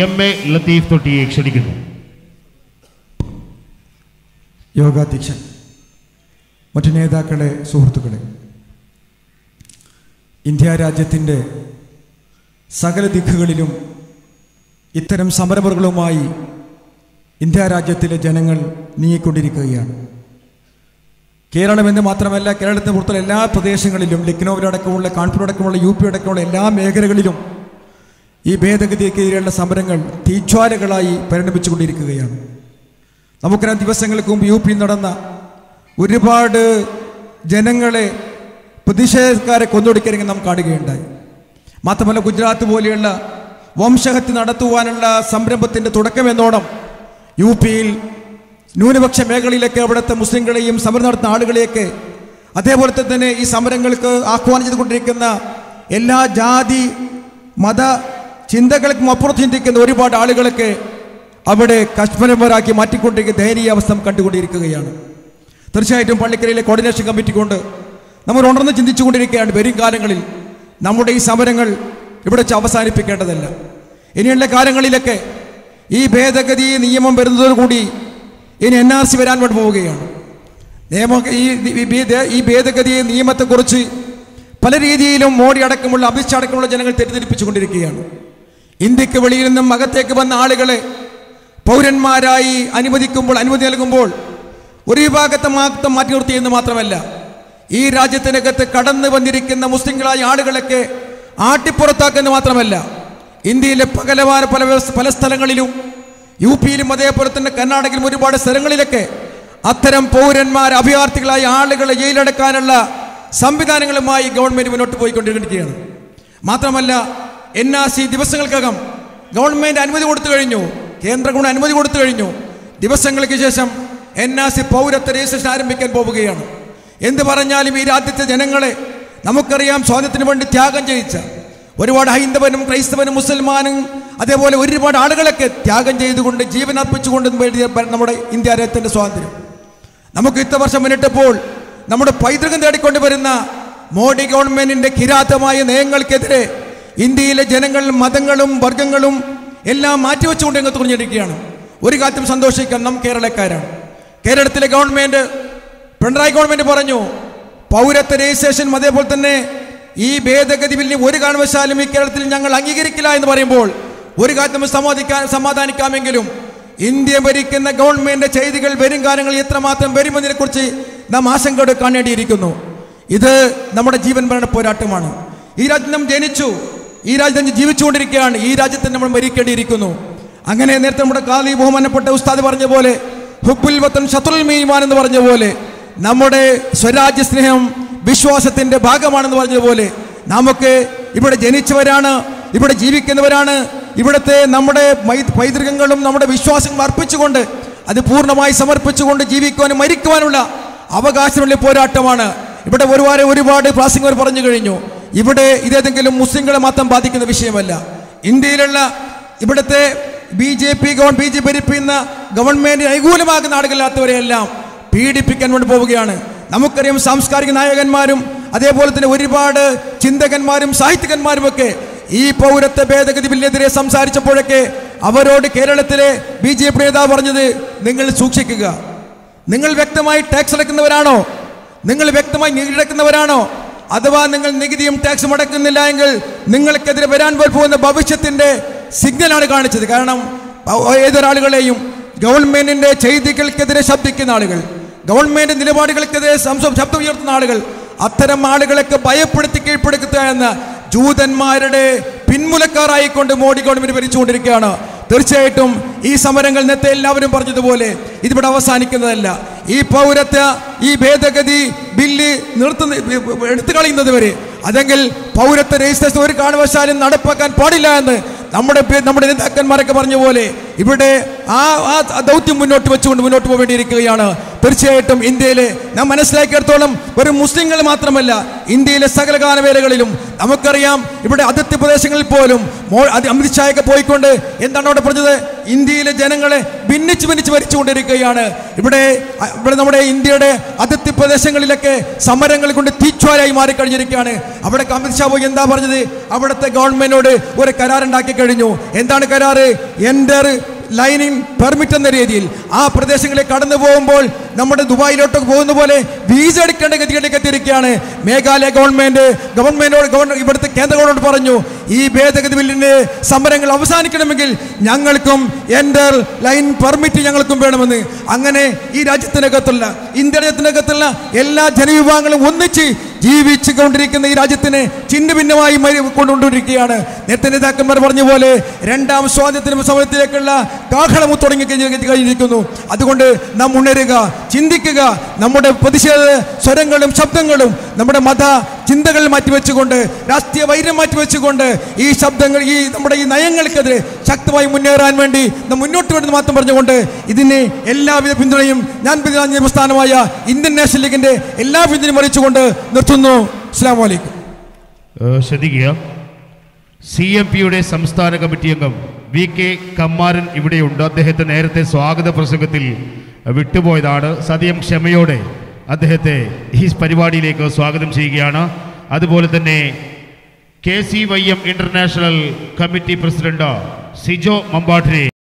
M A Latheef തൊട്ടിയെ ക്ഷണിക്കുന്നു യോഗാധ്യക്ഷൻ മറ്റു നേതാക്കളെ സുഹൃത്തുക്കളെ ഇന്ത്യ രാജ്യത്തിൻ്റെ സകല ദിക്കുകളിലും ഇത്തരം സമരമുറകളുമായി ഇന്ത്യ രാജ്യത്തിലെ ജനങ്ങൾ നീങ്ങിക്കൊണ്ടിരിക്കുകയാണ് കേരളമെന്ന് മാത്രമല്ല കേരളത്തിന് പുറത്തുള്ള എല്ലാ പ്രദേശങ്ങളിലും ലക്നൌവിലടക്കമുള്ള കാൺപൂർ അടക്കമുള്ള യു പി അടക്കമുള്ള എല്ലാ മേഖലകളിലും ഈ ഭേദഗതിക്കെതിരെയുള്ള സമരങ്ങൾ തീജ്വാലകളായി പരിണമിച്ചുകൊണ്ടിരിക്കുകയാണ് നമുക്കറിയാം ദിവസങ്ങൾക്ക് മുമ്പ് യു പിയിൽ നടന്ന ഒരുപാട് ജനങ്ങളെ പ്രതിഷേധക്കാരെ കൊന്നൊടുക്കിറങ്ങി നാം കാണുകയുണ്ടായി മാത്രമല്ല ഗുജറാത്ത് പോലെയുള്ള വംശഹത്യ നടത്തുവാനുള്ള സംരംഭത്തിൻ്റെ തുടക്കമെന്നോണം യു പിയിൽ ന്യൂനപക്ഷ മേഖലയിലേക്ക് അവിടുത്തെ മുസ്ലിങ്ങളെയും സമരം നടത്തുന്ന ആളുകളെയൊക്കെ അതേപോലെ തന്നെ ഈ സമരങ്ങൾക്ക് ആഹ്വാനം ചെയ്തുകൊണ്ടിരിക്കുന്ന എല്ലാ ജാതി മത ചിന്തകൾക്കും അപ്പുറത്ത് ചിന്തിക്കുന്ന ഒരുപാട് ആളുകളൊക്കെ അവിടെ കശ്മീരന്മാരാക്കി മാറ്റിക്കൊണ്ടിരിക്കുന്ന ദയനീയ അവസ്ഥ കണ്ടുകൊണ്ടിരിക്കുകയാണ് തീർച്ചയായിട്ടും പള്ളിക്കരയിലെ കോർഡിനേഷൻ കമ്മിറ്റി കൊണ്ട് നമ്മൾ ഉണർന്ന് ചിന്തിച്ചുകൊണ്ടിരിക്കുകയാണ് വരും കാലങ്ങളിൽ നമ്മുടെ ഈ സമരങ്ങൾ ഇവിടെ വെച്ച് അവസാനിപ്പിക്കേണ്ടതല്ല ഇനിയുള്ള കാലങ്ങളിലൊക്കെ ഈ ഭേദഗതി നിയമം വരുന്നതോടുകൂടി ഇനി എൻ ആർ സി വരാൻ വേണ്ടി പോവുകയാണ് നിയമ ഈ ഈ ഭേദ- ഈ ഭേദഗതി നിയമത്തെക്കുറിച്ച് പല രീതിയിലും മോഡി അടക്കമുള്ള അമിത്ഷാ അടക്കമുള്ള ജനങ്ങൾ തെറ്റിദ്ധരിപ്പിച്ചുകൊണ്ടിരിക്കുകയാണ് ഇന്ത്യക്ക് വെളിയിൽ നിന്നും അകത്തേക്ക് വന്ന ആളുകളെ പൗരന്മാരായി അനുവദിക്കുമ്പോൾ അനുമതി നൽകുമ്പോൾ ഒരു വിഭാഗത്തെ മാത്രം മാറ്റി നിർത്തിയെന്ന് മാത്രമല്ല ഈ രാജ്യത്തിനകത്ത് കടന്നു വന്നിരിക്കുന്ന മുസ്ലിങ്ങളായ ആളുകളൊക്കെ ആട്ടിപ്പുറത്താക്കുന്ന മാത്രമല്ല ഇന്ത്യയിലെ പകലവാന പല വ്യവസ്ഥ- പല സ്ഥലങ്ങളിലും യു പിയിലും അതേപോലെ തന്നെ കർണാടകയിലും ഒരുപാട് സ്ഥലങ്ങളിലൊക്കെ അത്തരം പൗരന്മാർ അഭയാർത്ഥികളായ ആളുകളെ ജയിലടക്കാനുള്ള സംവിധാനങ്ങളുമായി ഗവൺമെന്റ് മുന്നോട്ട് പോയിക്കൊണ്ടിരിക്കുകയാണ് മാത്രമല്ല എൻ ആർ സി ദിവസങ്ങൾക്കകം ഗവൺമെന്റ് അനുമതി കൊടുത്തു കഴിഞ്ഞു കേന്ദ്ര ഗവൺമെന്റ് അനുമതി കൊടുത്തു കഴിഞ്ഞു ദിവസങ്ങൾക്ക് ശേഷം എൻ ആർ സി പൗരത്വ രജിസ്ട്രേഷൻ ആരംഭിക്കാൻ പോവുകയാണ് എന്ത് പറഞ്ഞാലും ഈ രാജ്യത്തെ ജനങ്ങളെ നമുക്കറിയാം സ്വാതന്ത്ര്യത്തിന് വേണ്ടി ത്യാഗം ചെയ്യിച്ച ഒരുപാട് ഹൈന്ദവനും ക്രൈസ്തവനും മുസൽമാനും അതേപോലെ ഒരുപാട് ആളുകളൊക്കെ ത്യാഗം ചെയ്തുകൊണ്ട് ജീവൻ അർപ്പിച്ചുകൊണ്ട് വേണ്ടിയ നമ്മുടെ ഇന്ത്യ രാജ്യത്തിൻ്റെ സ്വാതന്ത്ര്യം നമുക്ക് ഇത്ര വർഷം മുന്നിട്ടപ്പോൾ നമ്മുടെ പൈതൃകം തേടിക്കൊണ്ട് വരുന്ന മോഡി ഗവൺമെന്റിന്റെ കിരാതമായ നയങ്ങൾക്കെതിരെ ഇന്ത്യയിലെ ജനങ്ങൾ മതങ്ങളും വർഗങ്ങളും എല്ലാം മാറ്റിവെച്ചുകൊണ്ട് രംഗത്ത് തുറഞ്ഞിരിക്കുകയാണ് ഒരു കാലത്തും സന്തോഷിക്കാൻ നാം കേരളക്കാരാണ് കേരളത്തിലെ ഗവൺമെന്റ് പിണറായി ഗവൺമെന്റ് പറഞ്ഞു പൗരത്വ രജിസ്ട്രേഷൻ അതേപോലെ തന്നെ ഈ ഭേദഗതി ബില്ലിന് ഒരു കാരണവശാലും ഈ കേരളത്തിൽ ഞങ്ങൾ അംഗീകരിക്കില്ല എന്ന് പറയുമ്പോൾ ഒരു കാലത്തും സമാധിക്കാൻ സമാധാനിക്കാമെങ്കിലും ഇന്ത്യ ഭരിക്കുന്ന ഗവൺമെന്റ് ചെയ്തികൾ വരും കാലങ്ങളിൽ എത്രമാത്രം വരുമെന്നതിനെ കുറിച്ച് നാം ആശങ്കയോടെ കാണേണ്ടിയിരിക്കുന്നു ഇത് നമ്മുടെ ജീവൻ മരണ പോരാട്ടമാണ് ഈ രാജ്യം നാം ജനിച്ചു ഈ രാജ്യത്ത് നാം ജീവിച്ചുകൊണ്ടിരിക്കുകയാണ് ഈ രാജ്യത്തെ നമ്മൾ മരിക്കേണ്ടിയിരിക്കുന്നു അങ്ങനെ നേരത്തെ നമ്മുടെ കാലി ബഹുമാനപ്പെട്ട ഉസ്താദ് പറഞ്ഞ പോലെ ഹുബുൽ വത്തൻ ഷത്തുൽ മീമാൻ എന്ന് പറഞ്ഞ പോലെ നമ്മുടെ സ്വരാജ്യ സ്നേഹം വിശ്വാസത്തിന്റെ ഭാഗമാണെന്ന് പറഞ്ഞതുപോലെ നമുക്ക് ഇവിടെ ജനിച്ചവരാണ് ഇവിടെ ജീവിക്കുന്നവരാണ് ഇവിടുത്തെ നമ്മുടെ മൈ- പൈതൃകങ്ങളും നമ്മുടെ വിശ്വാസങ്ങളും അർപ്പിച്ചുകൊണ്ട് അത് പൂർണ്ണമായി സമർപ്പിച്ചുകൊണ്ട് ജീവിക്കുവാനും മരിക്കുവാനുള്ള അവകാശമുള്ള പോരാട്ടമാണ് ഇവിടെ ഒരുപാട് ഒരുപാട് പ്രാസംഗികർ പറഞ്ഞു കഴിഞ്ഞു ഇവിടെ ഇതേതെങ്കിലും മുസ്ലിങ്ങളെ മാത്രം ബാധിക്കുന്ന വിഷയമല്ല ഇന്ത്യയിലുള്ള ഇവിടുത്തെ B J P govern B J P ഭരിപ്പിക്കുന്ന ഗവൺമെന്റിന് അനുകൂലമാകുന്ന ആളുകളില്ലാത്തവരെയെല്ലാം പീഡിപ്പിക്കാൻ വേണ്ടി പോവുകയാണ് നമുക്കറിയാം സാംസ്കാരിക നായകന്മാരും അതേപോലെ തന്നെ ഒരുപാട് ചിന്തകന്മാരും സാഹിത്യകന്മാരും ഒക്കെ ഈ പൗരത്വ ഭേദഗതി ബില്ലിനെതിരെ സംസാരിച്ചപ്പോഴൊക്കെ അവരോട് കേരളത്തിലെ ബി ജെ പി നേതാവ് പറഞ്ഞത് നിങ്ങൾ സൂക്ഷിക്കുക നിങ്ങൾ വ്യക്തമായി ടാക്സ് അടക്കുന്നവരാണോ നിങ്ങൾ വ്യക്തമായി നികുതി അടക്കുന്നവരാണോ അഥവാ നിങ്ങൾ നികുതിയും ടാക്സും അടക്കുന്നില്ല എങ്കിൽ നിങ്ങൾക്കെതിരെ വരാൻ പോകുന്ന ഭവിഷ്യത്തിന്റെ സിഗ്നലാണ് കാണിച്ചത് കാരണം ഏതൊരാളുകളെയും ഗവൺമെന്റിന്റെ ചെയ്തികൾക്കെതിരെ ശബ്ദിക്കുന്ന ആളുകൾ ഗവൺമെന്റ് നിലപാടുകൾക്കെതിരെ സംശ- ശബ്ദം ഉയർത്തുന്ന ആളുകൾ അത്തരം ആളുകളൊക്കെ ഭയപ്പെടുത്തി കീഴ്പ്പെടുത്തുക എന്ന ജൂതന്മാരുടെ പിന്മുലക്കാരായിക്കൊണ്ട് മോഡി ഗവൺമെന്റ് ഭരിച്ചുകൊണ്ടിരിക്കുകയാണ് തീർച്ചയായിട്ടും ഈ സമരങ്ങൾ നേരത്തെ എല്ലാവരും പറഞ്ഞതുപോലെ ഇതിവിടെ അവസാനിക്കുന്നതല്ല ഈ പൗരത്വ ഈ ഭേദഗതി ബില്ല് നിർത്തുന്ന എടുത്തു കളയുന്നത് വരെ അതെങ്കിൽ പൗരത്വ രജിസ്ട്രേഷൻ ഒരു കാരണവശാലും നടപ്പാക്കാൻ പാടില്ല എന്ന് നമ്മുടെ പേ- നമ്മുടെ നേതാക്കന്മാരൊക്കെ പറഞ്ഞ പോലെ ഇവിടെ ആ ആ ദൗത്യം മുന്നോട്ട് വെച്ചുകൊണ്ട് മുന്നോട്ട് പോവേണ്ടിയിരിക്കുകയാണ് തീർച്ചയായിട്ടും ഇന്ത്യയിലെ നാം മനസ്സിലാക്കിയിടത്തോളം ഒരു മുസ്ലിങ്ങൾ മാത്രമല്ല ഇന്ത്യയിലെ സകല ഗാനവേലകളിലും നമുക്കറിയാം ഇവിടെ അതിർത്തി പ്രദേശങ്ങളിൽ പോലും മോ- അത് അമിത്ഷായൊക്കെ പോയിക്കൊണ്ട് എന്താണ് അവിടെ പറഞ്ഞത് ഇന്ത്യയിലെ ജനങ്ങളെ ഭിന്നിച്ച് ഭിന്നിച്ച് ഭരിച്ചുകൊണ്ടിരിക്കുകയാണ് ഇവിടെ അ, ഇവിടെ നമ്മുടെ ഇന്ത്യയുടെ അതിർത്തി പ്രദേശങ്ങളിലൊക്കെ സമരങ്ങൾ കൊണ്ട് തീച്ഛ്വാരായി മാറിക്കഴിഞ്ഞിരിക്കുകയാണ് അവിടെ അമിത്ഷാ പോയി എന്താ പറഞ്ഞത് അവിടുത്തെ ഗവൺമെന്റിനോട് ഒരു കരാറുണ്ടാക്കി കഴിഞ്ഞു എന്താണ് കരാറ് എൻ്റെ ലൈനിങ് പെർമിറ്റ് എന്ന രീതിയിൽ ആ പ്രദേശങ്ങളിൽ കടന്നു പോകുമ്പോൾ നമ്മുടെ ദുബായിലോട്ടൊക്കെ പോകുന്ന പോലെ വീസ എടുക്കേണ്ട ഗതികളിലേക്ക് എത്തിയിരിക്കുകയാണ് മേഘാലയ ഗവൺമെന്റ് ഗവൺമെന്റിനോട് ഗവൺമെന്റ് ഇവിടുത്തെ കേന്ദ്ര ഗവൺമെന്റ് പറഞ്ഞു ഈ ഭേദഗതി ബില്ലിന്റെ സമരങ്ങൾ അവസാനിക്കണമെങ്കിൽ ഞങ്ങൾക്കും എൻ്റെ ലൈൻ പെർമിറ്റ് ഞങ്ങൾക്കും വേണമെന്ന് അങ്ങനെ ഈ രാജ്യത്തിനകത്തുള്ള ഇന്ത്യ രാജ്യത്തിനകത്തുള്ള എല്ലാ ജനവിഭാഗങ്ങളും ഒന്നിച്ച് ജീവിച്ചു കൊണ്ടിരിക്കുന്ന ഈ രാജ്യത്തിന് ചിന്ന ഭിന്നമായി മരി- കൊണ്ടുകൊണ്ടിരിക്കുകയാണ് നേരത്തെ നേതാക്കന്മാർ പറഞ്ഞ പോലെ രണ്ടാം സ്വാതന്ത്ര്യ സമരത്തിലേക്കുള്ള കാഹളമു തുടങ്ങി കഴിഞ്ഞ് കഴിഞ്ഞിരിക്കുന്നു അതുകൊണ്ട് നാം ഉണരുക ചിന്തിക്കുക നമ്മുടെ പ്രതിഷേധ സ്വരങ്ങളും ശബ്ദങ്ങളും നമ്മുടെ മത ചിന്തകൾ മാറ്റിവെച്ചുകൊണ്ട് രാഷ്ട്രീയ വൈര്യം മാറ്റിവെച്ചുകൊണ്ട് ഈ ശബ്ദങ്ങൾ ഈ നമ്മുടെ ഈ നയങ്ങൾക്കെതിരെ ശക്തമായി മുന്നേറാൻ വേണ്ടി നാം മുന്നോട്ട് വേണമെന്ന് മാത്രം പറഞ്ഞുകൊണ്ട് ഇതിന് എല്ലാവിധ പിന്തുണയും ഞാൻ പിന്തുണ പ്രസ്ഥാനമായ ഇന്ത്യൻ നാഷണൽ ലീഗിന്റെ എല്ലാ പിന്തുണയും അറിയിച്ചുകൊണ്ട് നിർത്തുന്നു അസ്സാം വലൈക്കും ഏഹ് ശ്രദ്ധിക്കുക സി എം പിയുടെ സംസ്ഥാന കമ്മിറ്റി അംഗം വി കെ കമ്മാരൻ ഇവിടെയുണ്ട് അദ്ദേഹത്തെ നേരത്തെ സ്വാഗത പ്രസംഗത്തിൽ വിട്ടുപോയതാണ് സദ്യം ക്ഷമയോടെ അദ്ദേഹത്തെ ഈ പരിപാടിയിലേക്ക് സ്വാഗതം ചെയ്യുകയാണ് അതുപോലെ തന്നെ K C Y M international committee president Sijo മമ്പാട്ടിനെ